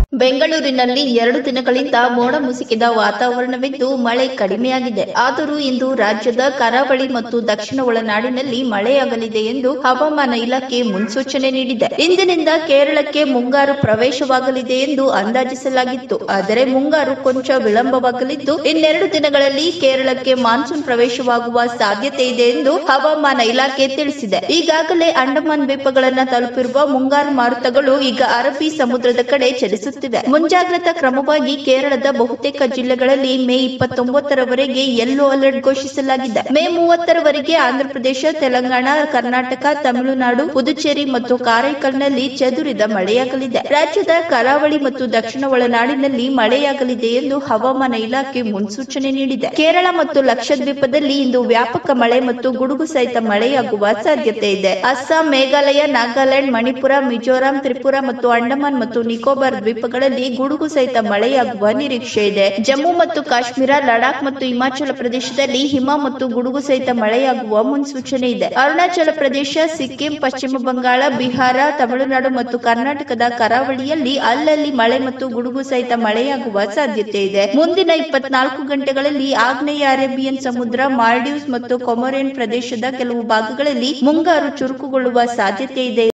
ಬೆಂಗಳೂರಿನಲ್ಲಿ ಎರಡು ದಿನಗಳಿಂದ ಮೋಡ ಮುಸುಕಿದ ವಾತಾವರಣವಿದ್ದು ಮಳೆ ಕಡಿಮೆಯಾಗಿದೆ ಆದರೂ ಇಂದು ರಾಜ್ಯದ ಕರಾವಳಿ ಮತ್ತು ದಕ್ಷಿಣ ಒಳನಾಡಿನಲ್ಲಿ ಮಳೆಯಾಗಲಿದೆ ಎಂದು ಹವಾಮಾನ ಇಲಾಖೆ ಮುನ್ಸೂಚನೆ ನೀಡಿದೆ ಇಂದಿನಿಂದ ಕೇರಳಕ್ಕೆ ಮುಂಗಾರು ಪ್ರವೇಶವಾಗಲಿದೆ ಎಂದು ಅಂದಾಜಿಸಲಾಗಿತ್ತು ಆದರೆ ಮುಂಗಾರು ಕೊಂಚ ವಿಳಂಬವಾಗಲಿದ್ದು ಇನ್ನೆರಡು ದಿನಗಳಲ್ಲಿ ಕೇರಳಕ್ಕೆ ಮಾನ್ಸೂನ್ ಪ್ರವೇಶವಾಗುವ ಸಾಧ್ಯತೆ ಇದೆ ಎಂದು ಹವಾಮಾನ ಇಲಾಖೆ ತಿಳಿಸಿದೆ ಈಗಾಗಲೇ ಅಂಡಮಾನ್ ದ್ವೀಪಗಳನ್ನ ತಲುಪಿರುವ ಮುಂಗಾರು ಮಾರುತಗಳು ಈಗ ಅರಬ್ಬಿ ಸಮುದ್ರದ ಕಡೆ ಚಲಿಸುತ್ತಿವೆ ಮುಂಜಾಗ್ರತಾ ಕ್ರಮವಾಗಿ ಕೇರಳದ ಬಹುತೇಕ ಜಿಲ್ಲೆಗಳಲ್ಲಿ ಮೇ ಇಪ್ಪತ್ತೊಂಬತ್ತರವರೆಗೆ ಯೆಲ್ಲೋ ಅಲರ್ಟ್ ಘೋಷಿಸಲಾಗಿದೆ ಮೇ ಮೂವತ್ತರವರೆಗೆ ಆಂಧ್ರಪ್ರದೇಶ ತೆಲಂಗಾಣ ಕರ್ನಾಟಕ ತಮಿಳುನಾಡು ಪುದುಚೇರಿ ಮತ್ತು ಕಾರೈಕಲ್ನಲ್ಲಿ ಚದುರಿದ ಮಳೆಯಾಗಲಿದೆ ರಾಜ್ಯದ ಕರಾವಳಿ ಮತ್ತು ದಕ್ಷಿಣ ಒಳನಾಡಿನಲ್ಲಿ ಮಳೆಯಾಗಲಿದೆ ಎಂದು ಹವಾಮಾನ ಇಲಾಖೆ ಮುನ್ಸೂಚನೆ ನೀಡಿದೆ ಕೇರಳ ಮತ್ತು ಲಕ್ಷದ್ವೀಪದಲ್ಲಿ ಇಂದು ವ್ಯಾಪಕ ಮಳೆ ಮತ್ತು ಗುಡುಗು ಸಹಿತ ಮಳೆಯಾಗುವ ಸಾಧ್ಯತೆ ಇದೆ ಅಸ್ಸಾಂ ಮೇಘಾಲಯ ನಾಗಾಲ್ಯಾಂಡ್ ಮಣಿಪುರ ಮಿಜೋರಾಂ ತ್ರಿಪುರ ಮತ್ತು ಅಂಡಮಾನ್ ಮತ್ತು ನಿಕೋಬಾರ್ ದ್ವೀಪಗಳಲ್ಲಿ ಗುಡುಗು ಸಹಿತ ಮಳೆಯಾಗುವ ನಿರೀಕ್ಷೆ ಇದೆ ಜಮ್ಮು ಮತ್ತು ಕಾಶ್ಮೀರ ಲಡಾಖ್ ಮತ್ತು ಹಿಮಾಚಲ ಪ್ರದೇಶದಲ್ಲಿ ಹಿಮ ಮತ್ತು ಗುಡುಗು ಸಹಿತ ಮಳೆಯಾಗುವ ಮುನ್ಸೂಚನೆ ಇದೆ ಅರುಣಾಚಲ ಪ್ರದೇಶ ಸಿಕ್ಕಿಂ ಪಶ್ಚಿಮ ಬಂಗಾಳ ಬಿಹಾರ ತಮಿಳುನಾಡು ಮತ್ತು ಕರ್ನಾಟಕದ ಕರಾವಳಿಯಲ್ಲಿ ಅಲ್ಲಲ್ಲಿ ಮಳೆ ಮತ್ತು ಗುಡುಗು ಸಹಿತ ಮಳೆಯಾಗುವ ಸಾಧ್ಯತೆ ಇದೆ ಮುಂದಿನ ಇಪ್ಪತ್ನಾಲ್ಕು ಗಂಟೆಗಳಲ್ಲಿ ಆಗ್ನೇಯ ಅರೇಬಿಯನ್ ಸಮುದ್ರ ಮಾಲ್ಡೀವ್ಸ್ ಮತ್ತು ಕೊಮೊರಿಯನ್ ಪ್ರದೇಶದ ಕೆಲವು ಭಾಗಗಳಲ್ಲಿ ಮುಂಗಾರು ಚುರುಕುಗೊಳ್ಳುವ ಸಾಧ್ಯತೆ ಇದೆ